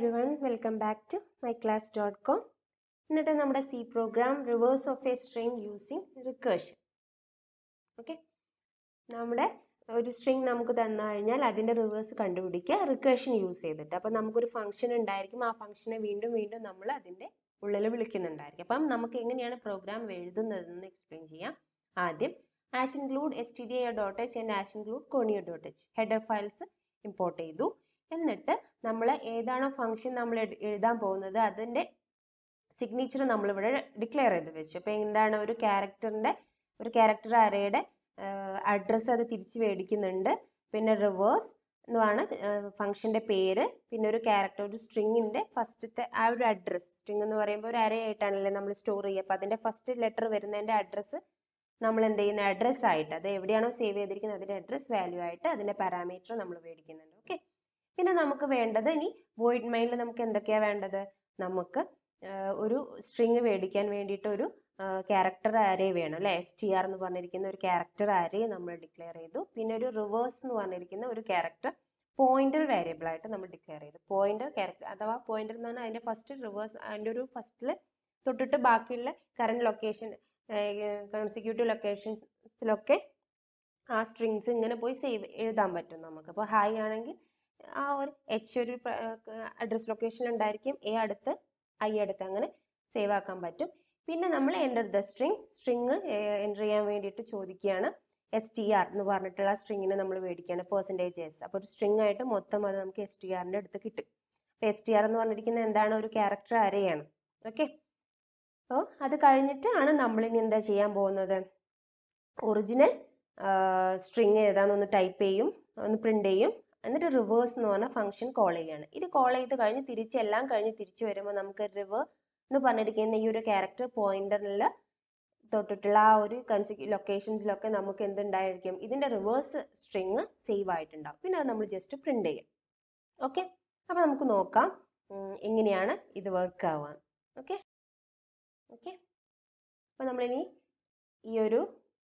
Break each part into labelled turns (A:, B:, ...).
A: every everyone welcome back to my class dot com ഇന്നത്തെ നമ്മുടെ C program reverse of a string using recursion okay നമ്മുടെ ഒരു string നമുക്ക് തന്നു കഴിഞ്ഞാൽ അതിൻ്റെ റിവേഴ്സ് കണ്ടുപിടിക്കുക റിക്കേർഷൻ യൂസ് ചെയ്തിട്ട് അപ്പോൾ നമുക്കൊരു ഫംഗ്ഷൻ ഉണ്ടായിരിക്കും ആ ഫംഗ്ഷനെ വീണ്ടും വീണ്ടും നമ്മൾ അതിൻ്റെ ഉള്ളിൽ വിളിക്കുന്നുണ്ടായിരിക്കും അപ്പം നമുക്ക് എങ്ങനെയാണ് പ്രോഗ്രാം എഴുതുന്നതെന്ന് എക്സ്പ്ലെയിൻ ചെയ്യാം ആദ്യം hash include S T D I dot H and hash include conio dot H header files import ചെയ്തു എന്നിട്ട് നമ്മൾ ഏതാണോ ഫംഗ്ഷൻ നമ്മൾ എഴുതാൻ പോകുന്നത് അതിൻ്റെ സിഗ്നേച്ചർ നമ്മളിവിടെ ഡിക്ലെയർ ചെയ്ത് വെച്ചു അപ്പോൾ എന്താണ് ഒരു ക്യാരക്ടറിൻ്റെ ഒരു ക്യാരക്ടർ അറയുടെ അഡ്രസ്സ് അത് തിരിച്ച് മേടിക്കുന്നുണ്ട് പിന്നെ റിവേഴ്സ് എന്നുമാണ് ഫംഗ്ഷൻ്റെ പേര് പിന്നെ ഒരു ക്യാരക്ടർ ഒരു സ്ട്രിങ്ങിൻ്റെ ഫസ്റ്റത്തെ ആ ഒരു അഡ്രസ്സ് സ്ട്രിങ് എന്ന് പറയുമ്പോൾ ഒരു അരയായിട്ടാണല്ലേ നമ്മൾ സ്റ്റോർ ചെയ്യുക അപ്പോൾ അതിൻ്റെ ഫസ്റ്റ് ലെറ്റർ വരുന്നതിൻ്റെ അഡ്രസ്സ് നമ്മൾ എന്ത് ചെയ്യുന്ന അഡ്രസ്സ് ആയിട്ട് അത് എവിടെയാണോ സേവ് ചെയ്തിരിക്കുന്നത് അതിൻ്റെ അഡ്രസ്സ് വാല്യൂ ആയിട്ട് അതിൻ്റെ പാരാമീറ്റർ നമ്മൾ മേടിക്കുന്നുണ്ട് ഓക്കെ പിന്നെ നമുക്ക് വേണ്ടത് ഇനി വോയിഡ് മെയിലിൽ നമുക്ക് എന്തൊക്കെയാണ് വേണ്ടത് നമുക്ക് ഒരു സ്ട്രിങ് മേടിക്കാൻ വേണ്ടിയിട്ട് ഒരു ക്യാരക്ടർ അരേ വേണം അല്ലേ എസ് ടി ആർ എന്ന് പറഞ്ഞിരിക്കുന്ന ഒരു ക്യാരക്ടർ അരേ നമ്മൾ ഡിക്ലെയർ ചെയ്തു പിന്നെ ഒരു റിവേഴ്സ് എന്ന് പറഞ്ഞിരിക്കുന്ന ഒരു ക്യാരക്ടർ പോയിന്റർ വേരിയബിൾ ആയിട്ട് നമ്മൾ ഡിക്ലെയർ ചെയ്തു പോയിന്റർ ക്യാരക്ടർ അഥവാ പോയിന്റർ എന്ന് പറഞ്ഞാൽ അതിൻ്റെ ഫസ്റ്റ് റിവേഴ്സ് അതിൻ്റെ ഒരു ഫസ്റ്റിൽ തൊട്ടിട്ട് ബാക്കിയുള്ള കറണ്ട് ലൊക്കേഷൻ കൺസിക്യൂട്ടീവ് ലൊക്കേഷൻസിലൊക്കെ ആ സ്ട്രിങ്സ് ഇങ്ങനെ പോയി സേവ് എഴുതാൻ പറ്റും നമുക്ക് അപ്പോൾ ഹായ് ആണെങ്കിൽ ആ ഒരു എച്ച് ഒരു അഡ്രസ് ലൊക്കേഷൻ ഉണ്ടായിരിക്കും എ അടുത്ത് ഐ അടുത്ത് അങ്ങനെ സേവ് ആക്കാൻ പറ്റും പിന്നെ നമ്മൾ enter the string string enter ചെയ്യാൻ വേണ്ടിയിട്ട് ചോദിക്കുകയാണ് എസ് ടി ആർ എന്ന് പറഞ്ഞിട്ടുള്ള സ്ട്രിങ്ങിനെ നമ്മൾ മേടിക്കുകയാണ് പെർസെൻറ്റേജ് എസ് അപ്പോൾ ഒരു സ്ട്രിങ് ആയിട്ട് മൊത്തം അത് നമുക്ക് എസ് ടി ആറിൻ്റെ അടുത്ത് കിട്ടും അപ്പോൾ എസ് ടി ആർ എന്ന് പറഞ്ഞിരിക്കുന്നത് എന്താണ് ഒരു ക്യാരക്ടർ അരയാണ് ഓക്കെ അപ്പോൾ അത് കഴിഞ്ഞിട്ട് ആണ് നമ്മളിനി എന്താ ചെയ്യാൻ പോകുന്നത് ഒറിജിനൽ സ്ട്രിങ് ഏതാണെന്ന് ടൈപ്പ് ചെയ്യും ഒന്ന് പ്രിൻ്റ് ചെയ്യും എന്നിട്ട് റിവേഴ്സ് എന്ന് പറഞ്ഞ ഫംഗ്ഷൻ കോൾ ചെയ്യാണ് ഇത് കോൾ ചെയ്ത് കഴിഞ്ഞ് തിരിച്ച് എല്ലാം കഴിഞ്ഞ് തിരിച്ചു വരുമ്പോൾ നമുക്ക് റിവർ എന്ന് പറഞ്ഞിരിക്കുന്ന ഈ ഒരു ക്യാരക്ടർ പോയിന്ററിൽ തൊട്ടിട്ടുള്ള ആ ഒരു കൺസിക്യൂ ലൊക്കേഷൻസിലൊക്കെ നമുക്ക് എന്തുണ്ടായിരിക്കും ഇതിൻ്റെ റിവേഴ്സ് സ്ട്രിങ് സേവ് ആയിട്ടുണ്ടാവും പിന്നെ അത് നമ്മൾ ജസ്റ്റ് പ്രിൻ്റ് ചെയ്യും ഓക്കെ അപ്പോൾ നമുക്ക് നോക്കാം എങ്ങനെയാണ് ഇത് വർക്ക് ആവാൻ ഓക്കെ ഓക്കെ അപ്പോൾ നമ്മളിനി ഈ ഒരു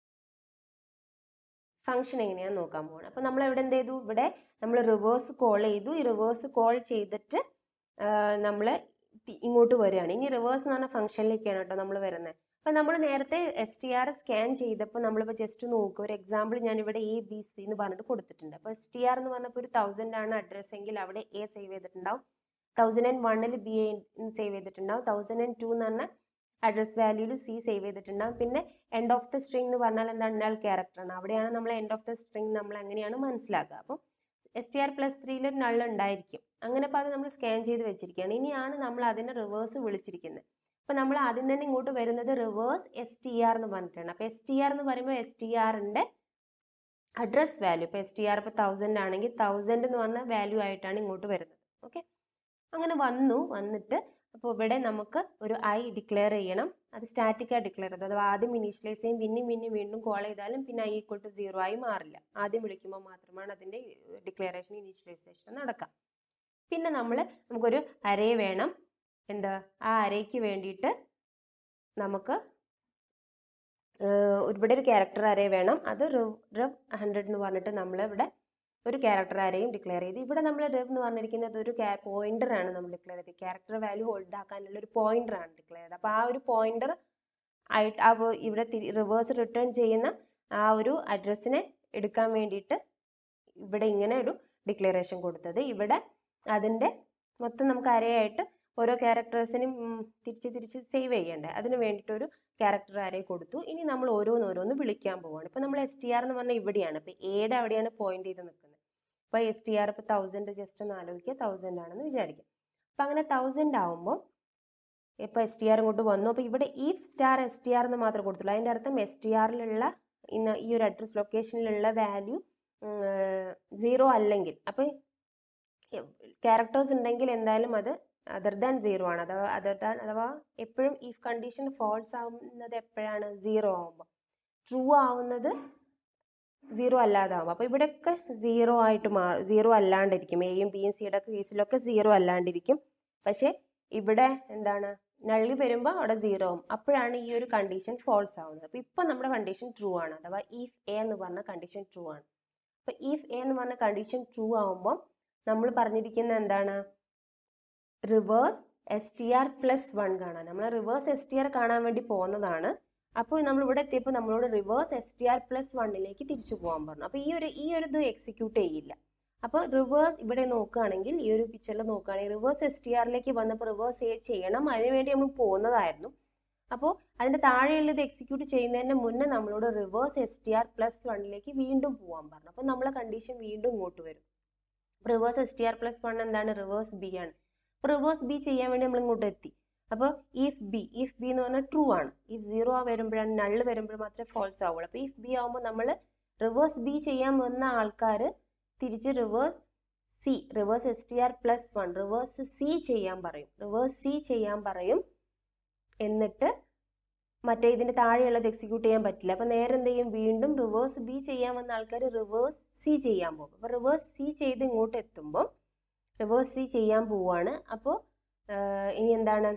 A: ഫംഗ്ഷൻ എങ്ങനെയാണെന്ന് നോക്കാൻ പോകണം അപ്പോൾ നമ്മൾ ഇവിടെ എന്ത് ചെയ്തു ഇവിടെ നമ്മൾ റിവേഴ്സ് കോൾ ചെയ്തു ഈ റിവേഴ്സ് കോൾ ചെയ്തിട്ട് നമ്മൾ ഇങ്ങോട്ട് വരികയാണ് ഇനി റിവേഴ്സ് എന്ന് പറഞ്ഞ ഫംഗ്ഷനിലേക്കാണ് കേട്ടോ നമ്മൾ വരുന്നത് അപ്പോൾ നമ്മൾ നേരത്തെ എസ് ടി ആർ സ്കാൻ ചെയ്തപ്പോൾ നമ്മളിപ്പോൾ ജസ്റ്റ് നോക്കുക ഒരു എക്സാമ്പിൾ ഞാൻ ഇവിടെ എ ബി സി എന്ന് പറഞ്ഞിട്ട് കൊടുത്തിട്ടുണ്ട് അപ്പോൾ എസ് ടി ആർ എന്ന് പറഞ്ഞപ്പോൾ ഒരു തൗസൻഡ് ആണ് അഡ്രസ്സ് എങ്കിൽ അവിടെ എ സേവ് ചെയ്തിട്ടുണ്ടാവും തൗസൻഡ് ആൻഡ് വണ്ണിൽ ബി എ സേവ് ചെയ്തിട്ടുണ്ടാവും തൗസൻഡ് ആൻഡ് ടു എന്ന് പറഞ്ഞാൽ അഡ്രസ് വാല്യൂയിൽ സി സേവ് ചെയ്തിട്ടുണ്ടാവും പിന്നെ എൻഡ് ഓഫ് ദ സ്ട്രിങ് എന്ന് പറഞ്ഞാൽ എന്താണ് നൾ ക്യാരക്ടറാണ് അവിടെയാണ് നമ്മൾ എൻഡ് ഓഫ് ദ സ്ട്രിങ് നമ്മൾ എങ്ങനെയാണ് മനസ്സിലാക്കുക അപ്പം എസ് ടി ആർ പ്ലസ് ത്രീയിൽ ഒരു നൾ ഉണ്ടായിരിക്കും അങ്ങനെ അപ്പോൾ അത് നമ്മൾ സ്കാൻ ചെയ്ത് വെച്ചിരിക്കുകയാണ് ഇനിയാണ് നമ്മൾ അതിനെ റിവേഴ്സ് വിളിച്ചിരിക്കുന്നത് അപ്പോൾ നമ്മൾ ആദ്യം തന്നെ ഇങ്ങോട്ട് വരുന്നത് റിവേഴ്സ് എസ് ടി ആർ എന്ന് പറഞ്ഞിട്ടാണ് അപ്പോൾ എസ് ടി ആർ എന്ന് പറയുമ്പോൾ എസ് ടി ആറിൻ്റെ അഡ്രസ് വാല്യൂ ഇപ്പോൾ എസ് ടി ആർ ഇപ്പോൾ തൗസൻഡ് ആണെങ്കിൽ തൗസൻഡ് എന്ന് പറഞ്ഞ വാല്യൂ ആയിട്ടാണ് ഇങ്ങോട്ട് വരുന്നത് ഓക്കെ അങ്ങനെ വന്നു വന്നിട്ട് അപ്പോൾ ഇവിടെ നമുക്ക് ഒരു ഐ ഡിക്ലെയർ ചെയ്യണം അത് സ്റ്റാറ്റിക്കായി ഡിക്ലെയർ ചെയ്തത് അഥവാ ആദ്യം ഇനീഷ്യലൈസ് ചെയ്യും പിന്നെയും പിന്നെയും വീണ്ടും കോൾ ചെയ്താലും പിന്നെ ഐ ഈക്വൽ ടു സീറോ ആയി മാറില്ല ആദ്യം വിളിക്കുമ്പോൾ മാത്രമാണ് അതിൻ്റെ ഡിക്ലറേഷൻ ഇനീഷ്യലൈസേഷൻ നടക്കുക പിന്നെ നമ്മൾ നമുക്കൊരു അരേ വേണം എന്താ ആ അരയ്ക്ക് വേണ്ടിയിട്ട് നമുക്ക് ഇവിടെ ഒരു ക്യാരക്ടർ അരേ വേണം അത് റവ് ഹൺഡ്രഡ് എന്ന് പറഞ്ഞിട്ട് നമ്മൾ ഇവിടെ ഒരു ക്യാരക്ടർ ആരെയും ഡിക്ലെയർ ചെയ്ത് ഇവിടെ നമ്മൾ റിവ് എന്ന് പറഞ്ഞിരിക്കുന്നത് ഒരു പോയിന്റർ ആണ് നമ്മൾ ഡിക്ലെയർ ചെയ്തത് ക്യാരക്ടർ വാല്യൂ ഹോൾഡ് ആക്കാനുള്ള ഒരു പോയിന്റർ ആണ് ഡിക്ലെയർ ചെയ്തത് അപ്പോൾ ആ ഒരു പോയിന്റർ ആയിട്ട് ആ ഇവിടെ റിവേഴ്സ് റിട്ടേൺ ചെയ്യുന്ന ആ ഒരു അഡ്രസ്സിനെ എടുക്കാൻ വേണ്ടിയിട്ട് ഇവിടെ ഇങ്ങനെ ഒരു ഡിക്ലറേഷൻ കൊടുത്തത് ഇവിടെ അതിൻ്റെ മൊത്തം നമുക്ക് അരയായിട്ട് ഓരോ ക്യാരക്ടേഴ്സിനും തിരിച്ച് തിരിച്ച് സേവ് ചെയ്യണ്ടേ അതിന് വേണ്ടിയിട്ട് ഒരു ക്യാരക്ടർ അരേ കൊടുത്തു ഇനി നമ്മൾ ഓരോന്നോരോന്ന് വിളിക്കാൻ പോവാണ് ഇപ്പോൾ നമ്മൾ എസ് ടി ആർ എന്ന് പറഞ്ഞാൽ ഇവിടെയാണ് ഇപ്പോൾ എയുടെ അവിടെയാണ് പോയിന്റ് ചെയ്ത് നിൽക്കുന്നത് ഇപ്പോൾ എസ് ടി ആർ ഇപ്പോൾ തൗസൻഡ് ജസ്റ്റ് ഒന്ന് ആലോചിക്കുക തൗസൻഡ് ആണെന്ന് വിചാരിക്കുക അപ്പോൾ അങ്ങനെ തൗസൻഡ് ആവുമ്പോൾ ഇപ്പോൾ എസ് ടി ആർ ഇങ്ങോട്ട് വന്നു അപ്പോൾ ഇവിടെ ഈ സ്റ്റാർ എസ് ടി ആർ എന്ന് മാത്രമേ കൊടുത്തുള്ളൂ അതിൻ്റെ അർത്ഥം എസ് ടി ആറിലുള്ള ഇന്ന് ഈ ഒരു അഡ്രസ് ലൊക്കേഷനിലുള്ള വാല്യൂ സീറോ അല്ലെങ്കിൽ അപ്പോൾ ക്യാരക്ടേഴ്സ് ഉണ്ടെങ്കിൽ എന്തായാലും അത് അതർ ദാൻ സീറോ ആണ് അഥവാ അതർ ദാൻ അഥവാ എപ്പോഴും ഈ കണ്ടീഷൻ ഫോൾസ് ആവുന്നത് എപ്പോഴാണ് സീറോ ആവുമ്പോൾ ട്രൂ ആവുന്നത് സീറോ അല്ലാതാവും അപ്പോൾ ഇവിടെയൊക്കെ സീറോ ആയിട്ട് മാ സീറോ അല്ലാണ്ടിരിക്കും എയും ബിയും സിയുടെ കേസിലൊക്കെ സീറോ അല്ലാണ്ടിരിക്കും പക്ഷേ ഇവിടെ എന്താണ് നള്ളി വരുമ്പോൾ അവിടെ സീറോ ആവും അപ്പോഴാണ് ഈ ഒരു കണ്ടീഷൻ ഫോൾസ് ആവുന്നത് അപ്പോൾ ഇപ്പോൾ നമ്മുടെ കണ്ടീഷൻ ട്രൂ ആണ് അഥവാ ഇഫ് എ എന്ന് പറഞ്ഞ കണ്ടീഷൻ ട്രൂ ആണ് അപ്പോൾ ഇഫ് എ എന്ന് പറഞ്ഞ കണ്ടീഷൻ ട്രൂ ആവുമ്പോൾ നമ്മൾ പറഞ്ഞിരിക്കുന്ന എന്താണ് reverse S T R plus one കാണാൻ നമ്മൾ റിവേഴ്സ് എസ് ടി ആർ കാണാൻ വേണ്ടി പോകുന്നതാണ് അപ്പോൾ നമ്മൾ ഇവിടെ എത്തിയപ്പോൾ നമ്മളോട് reverse S T R plus വണ്ണിലേക്ക് തിരിച്ചു പോകാൻ പറഞ്ഞു അപ്പോൾ ഈ ഒരു ഈ ഒരു ഇത് എക്സിക്യൂട്ട് ചെയ്യില്ല അപ്പോൾ റിവേഴ്സ് ഇവിടെ നോക്കുകയാണെങ്കിൽ ഈ ഒരു പിക്ചറിൽ നോക്കുകയാണെങ്കിൽ റിവേഴ്സ് എസ് ടി ആറിലേക്ക് വന്നപ്പോൾ റിവേഴ്സ് ചെയ്യണം അതിനുവേണ്ടി നമ്മൾ പോകുന്നതായിരുന്നു അപ്പോൾ അതിൻ്റെ താഴെയുള്ള ഇത് എക്സിക്യൂട്ട് ചെയ്യുന്നതിന് മുന്നേ നമ്മളോട് reverse S T R plus വണ്ണിലേക്ക് വീണ്ടും പോകാൻ പറഞ്ഞു അപ്പോൾ നമ്മളെ കണ്ടീഷൻ വീണ്ടും ഇങ്ങോട്ട് വരും reverse S T R plus one എന്താണ് റിവേഴ്സ് ബി ആണ് അപ്പോൾ റിവേഴ്സ് ബി ചെയ്യാൻ വേണ്ടി നമ്മൾ ഇങ്ങോട്ട് എത്തി അപ്പോൾ ഇഫ് ബി ഇഫ് ബി എന്ന് പറഞ്ഞാൽ ട്രൂ ആണ് ഇഫ് സീറോ ആ വരുമ്പോഴാണ് നള്ള് വരുമ്പോൾ മാത്രമേ ഫോൾസ് ആവുള്ളൂ അപ്പോൾ ഇഫ് ബി ആകുമ്പോൾ നമ്മൾ റിവേഴ്സ് ബി ചെയ്യാൻ വന്ന ആൾക്കാർ തിരിച്ച് reverse C reverse S T R plus one reverse C ചെയ്യാൻ പറയും റിവേഴ്സ് സി ചെയ്യാൻ പറയും എന്നിട്ട് മറ്റേ ഇതിൻ്റെ താഴെയുള്ളത് എക്സിക്യൂട്ട് ചെയ്യാൻ പറ്റില്ല അപ്പോൾ നേരെ എന്ത് ചെയ്യും വീണ്ടും റിവേഴ്സ് ബി ചെയ്യാൻ വന്ന ആൾക്കാർ റിവേഴ്സ് സി ചെയ്യാൻ പോകും അപ്പോൾ റിവേഴ്സ് സി ചെയ്ത് ഇങ്ങോട്ട് എത്തുമ്പോൾ റിവേഴ്സ് സി ചെയ്യാൻ പോവാണ് അപ്പോൾ ഇനി എന്താണ്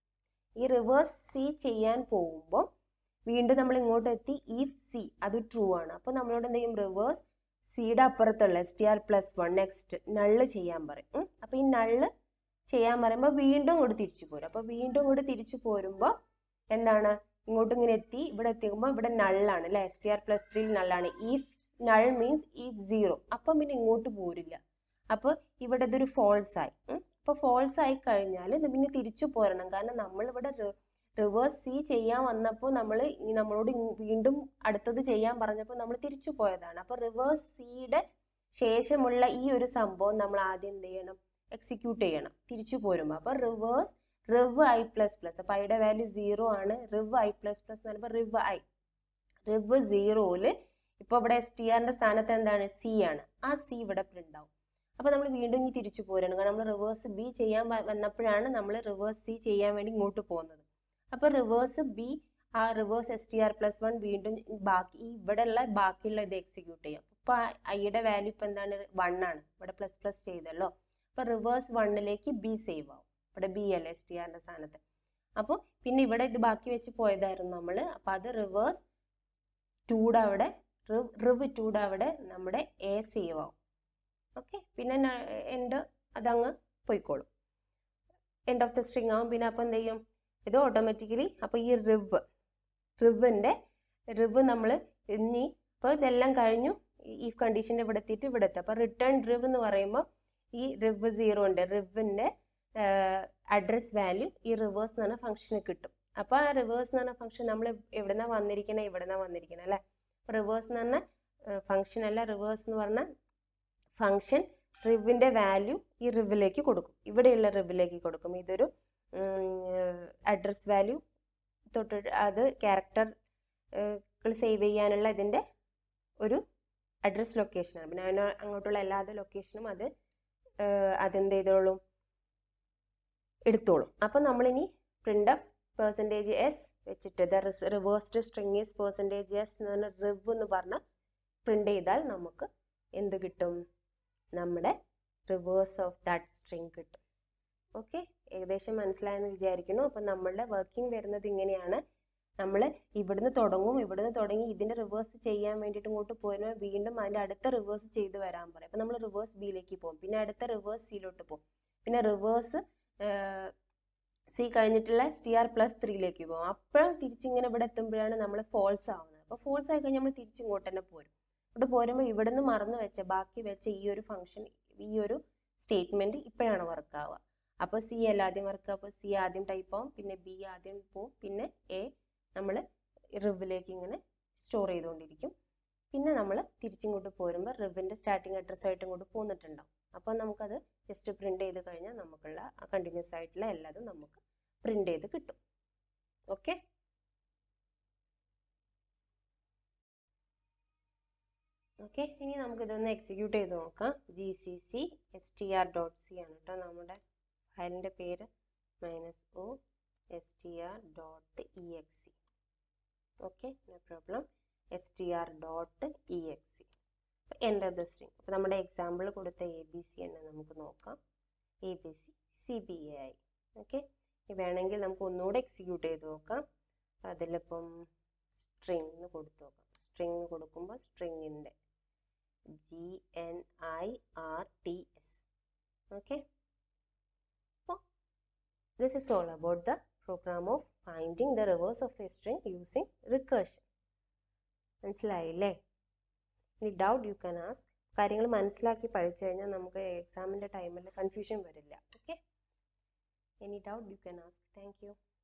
A: ഈ റിവേഴ്സ് സി ചെയ്യാൻ പോകുമ്പോൾ വീണ്ടും നമ്മൾ ഇങ്ങോട്ട് എത്തി ഇഫ് സി അത് ട്രൂ ആണ് അപ്പോൾ നമ്മളോട് എന്ത് ചെയ്യും റിവേഴ്സ് സിയുടെ അപ്പുറത്തുള്ള S T R plus one next null ചെയ്യാൻ പറയും അപ്പോൾ ഈ നള്ള് ചെയ്യാൻ പറയുമ്പോൾ വീണ്ടും ഇങ്ങോട്ട് തിരിച്ചു പോരും അപ്പോൾ വീണ്ടും ഇങ്ങോട്ട് തിരിച്ചു പോരുമ്പോൾ എന്താണ് ഇങ്ങോട്ട് ഇങ്ങനെ എത്തി ഇവിടെ എത്തിക്കുമ്പോൾ ഇവിടെ നള്ളാണ് അല്ലേ എസ് ടി ആർ പ്ലസ് ത്രീയിൽ നള്ളാണ് if null means if zero അപ്പം പിന്നെ ഇങ്ങോട്ട് പോരില്ല അപ്പോൾ ഇവിടെ ഇതൊരു ഫോൾസ് ആയി അപ്പോൾ ഫോൾസ് ആയി കഴിഞ്ഞാൽ പിന്നെ തിരിച്ചു പോരണം കാരണം നമ്മളിവിടെ റിവേഴ്സ് സി ചെയ്യാൻ വന്നപ്പോൾ നമ്മൾ നമ്മളോട് വീണ്ടും അടുത്തത് ചെയ്യാൻ പറഞ്ഞപ്പോൾ നമ്മൾ തിരിച്ചു പോയതാണ് അപ്പോൾ റിവേഴ്സ് സിയുടെ ശേഷമുള്ള ഈ ഒരു സംഭവം നമ്മൾ ആദ്യം എന്ത് ചെയ്യണം എക്സിക്യൂട്ട് ചെയ്യണം തിരിച്ചു പോരുമ്പോൾ അപ്പോൾ reverse rev I plus plus അപ്പോൾ ഐയുടെ വാല്യൂ സീറോ ആണ് റിവ് ഐ പ്ലസ് പ്ലസ് എന്ന് പറയുമ്പോൾ റിവ് ഐ റിവ് സീറോയിൽ ഇപ്പോൾ ഇവിടെ എസ് ടി ആറിൻ്റെ സ്ഥാനത്ത് എന്താണ് സി ആണ് ആ സി ഇവിടെ പ്രിൻ്റ് ആവും അപ്പോൾ നമ്മൾ വീണ്ടും ഇനി തിരിച്ചു പോരണം കാരണം നമ്മൾ റിവേഴ്സ് ബി ചെയ്യാൻ വന്നപ്പോഴാണ് നമ്മൾ റിവേഴ്സ് സി ചെയ്യാൻ വേണ്ടി ഇങ്ങോട്ട് പോകുന്നത് അപ്പോൾ റിവേഴ്സ് ബി ആ reverse S T R plus one വീണ്ടും ബാക്കി ഇവിടെയുള്ള ബാക്കിയുള്ള ഇത് എക്സിക്യൂട്ട് ചെയ്യും അപ്പോൾ ഐയുടെ വാല്യൂ ഇപ്പോൾ എന്താണ് വൺ ആണ് ഇവിടെ പ്ലസ് പ്ലസ് ചെയ്തല്ലോ അപ്പോൾ റിവേഴ്സ് വണ്ണിലേക്ക് ബി സേവ് ആവും ഇവിടെ ബി അല്ലേ എസ് ടി ആറിൻ്റെ സ്ഥാനത്ത് അപ്പോൾ പിന്നെ ഇവിടെ ഇത് ബാക്കി വെച്ച് പോയതായിരുന്നു നമ്മൾ അപ്പോൾ അത് റിവേഴ്സ് ടൂടെ അവിടെ റിവ് റിവ് ടൂടെ അവിടെ നമ്മുടെ എ സേവ് ആവും ഓക്കെ പിന്നെ എൻഡ് അതങ്ങ് പോയിക്കോളും എൻഡ് ഓഫ് ദ സ്ട്രിങ് ആവും പിന്നെ അപ്പോൾ എന്ത് ചെയ്യും ഇത് ഓട്ടോമാറ്റിക്കലി അപ്പോൾ ഈ റിവ് റിവിൻ്റെ റിവ് നമ്മൾ ഇനി ഇപ്പോൾ ഇതെല്ലാം കഴിഞ്ഞു ഈ കണ്ടീഷൻ്റെ ഇവിടെ എത്തിയിട്ട് ഇവിടെ എത്തും അപ്പോൾ റിട്ടേൺ റിവ് എന്ന് പറയുമ്പോൾ ഈ റിവ് സീറോ ഉണ്ട് റിവിൻ്റെ അഡ്രസ് വാല്യൂ ഈ റിവേഴ്സ് എന്ന് പറഞ്ഞ ഫംഗ്ഷന് കിട്ടും അപ്പോൾ ആ റിവേഴ്സ് എന്ന് പറഞ്ഞ ഫംഗ്ഷൻ നമ്മൾ എവിടുന്നാണ് വന്നിരിക്കണേ എവിടുന്നാണ് വന്നിരിക്കണേ അല്ലേ റിവേഴ്സ് എന്ന് പറഞ്ഞ ഫംഗ്ഷൻ അല്ല റിവേഴ്സ് എന്ന് പറഞ്ഞ ഫംഗ്ഷൻ റിവിൻ്റെ വാല്യൂ ഈ റിവിലേക്ക് കൊടുക്കും ഇവിടെയുള്ള റിവിലേക്ക് കൊടുക്കും ഇതൊരു അഡ്രസ് വാല്യൂ തൊട്ട് അത് ക്യാരക്ടർ സേവ് ചെയ്യാനുള്ള ഇതിൻ്റെ ഒരു അഡ്രസ് ലൊക്കേഷനാണ് പിന്നെ അതിന് അങ്ങോട്ടുള്ള എല്ലാ ലൊക്കേഷനും അത് അതെന്ത് ചെയ്തോളും എടുത്തോളും അപ്പം നമ്മളിനി പ്രിൻ്റ് അപ്പ് പെർസെൻറ്റേജ് എസ് വെച്ചിട്ട് the reversed string is percentage S എന്ന് പറഞ്ഞ റിവ് എന്ന് പറഞ്ഞ പ്രിൻ്റ് ചെയ്താൽ നമുക്ക് എന്ത് കിട്ടും നമ്മുടെ റിവേഴ്സ് ഓഫ് ദാറ്റ് സ്ട്രിങ് കിട്ടും ഓക്കെ ഏകദേശം മനസ്സിലായെന്ന് വിചാരിക്കുന്നു അപ്പം നമ്മളുടെ വർക്കിംഗ് വരുന്നത് ഇങ്ങനെയാണ് നമ്മൾ ഇവിടുന്ന് തുടങ്ങും ഇവിടുന്ന് തുടങ്ങി ഇതിൻ്റെ റിവേഴ്സ് ചെയ്യാൻ വേണ്ടിയിട്ട് ഇങ്ങോട്ട് പോരുമ്പോൾ വീണ്ടും അതിൻ്റെ അടുത്ത റിവേഴ്സ് ചെയ്ത് വരാൻ പറയും അപ്പം നമ്മൾ റിവേഴ്സ് ബിയിലേക്ക് പോകും പിന്നെ അടുത്ത റിവേഴ്സ് സിയിലോട്ട് പോകും പിന്നെ റിവേഴ്സ് സി കഴിഞ്ഞിട്ടുള്ള ടി ആർ പ്ലസ് ത്രീയിലേക്ക് പോകും അപ്പോഴും തിരിച്ചിങ്ങനെ ഇവിടെ എത്തുമ്പോഴാണ് നമ്മൾ ഫോൾസ് ആവുന്നത് അപ്പോൾ ഫോൾസ് ആയി കഴിഞ്ഞാൽ നമ്മൾ തിരിച്ചിങ്ങോട്ട് തന്നെ പോരും ഇവിടെ പോരുമ്പോൾ ഇവിടെ നിന്ന് മറന്നു വെച്ച ബാക്കി വെച്ച ഈ ഒരു ഫംഗ്ഷൻ ഈ ഒരു സ്റ്റേറ്റ്മെൻറ്റ് ഇപ്പോഴാണ് വർക്ക് ആവുക അപ്പോൾ സി അല്ല ആദ്യം വർക്ക് അപ്പോൾ സി ആദ്യം ടൈപ്പ് ആവും പിന്നെ ബി ആദ്യം പോവും പിന്നെ എ നമ്മൾ റിവിലേക്ക് ഇങ്ങനെ സ്റ്റോർ ചെയ്തുകൊണ്ടിരിക്കും പിന്നെ നമ്മൾ തിരിച്ചിങ്ങോട്ട് പോരുമ്പോൾ റിവിൻ്റെ സ്റ്റാർട്ടിങ് അഡ്രസ്സായിട്ട് ഇങ്ങോട്ട് പോന്നിട്ടുണ്ടാവും അപ്പോൾ നമുക്കത് ജസ്റ്റ് പ്രിൻ്റ് ചെയ്ത് കഴിഞ്ഞാൽ നമുക്കുള്ള കണ്ടിന്യൂസ് ആയിട്ടുള്ള എല്ലാതും നമുക്ക് പ്രിൻ്റ് ചെയ്ത് കിട്ടും ഓക്കെ ഓക്കെ ഇനി നമുക്കിതൊന്ന് എക്സിക്യൂട്ട് ചെയ്ത് നോക്കാം G C C S T R dot C ആണ് കേട്ടോ നമ്മുടെ ഫയലിൻ്റെ പേര് minus O S T R dot E X C okay no problem S T R dot E X C enter the string അപ്പോൾ നമ്മുടെ example കൊടുത്ത A B C തന്നെ നമുക്ക് നോക്കാം A B C C B A ആയി okay വേണമെങ്കിൽ നമുക്ക് ഒന്നുകൂടെ എക്സിക്യൂട്ട് ചെയ്ത് നോക്കാം അതിലിപ്പം സ്ട്രിങ് എന്ന് കൊടുത്തു നോക്കാം സ്ട്രിങ് കൊടുക്കുമ്പോൾ സ്ട്രിങ്ങിൻ്റെ G N I R T S okay അപ്പോൾ this is all about the program of finding the reverse of a string using recursion മനസ്സിലായില്ലേ ഇനി ഡൗട്ട് യു കൻ ആസ്ക് കാര്യങ്ങൾ മനസ്സിലാക്കി പഠിച്ചു കഴിഞ്ഞാൽ നമുക്ക് എക്സാമിൻ്റെ ടൈമിൽ കൺഫ്യൂഷൻ വരില്ല okay any doubt you can ask thank U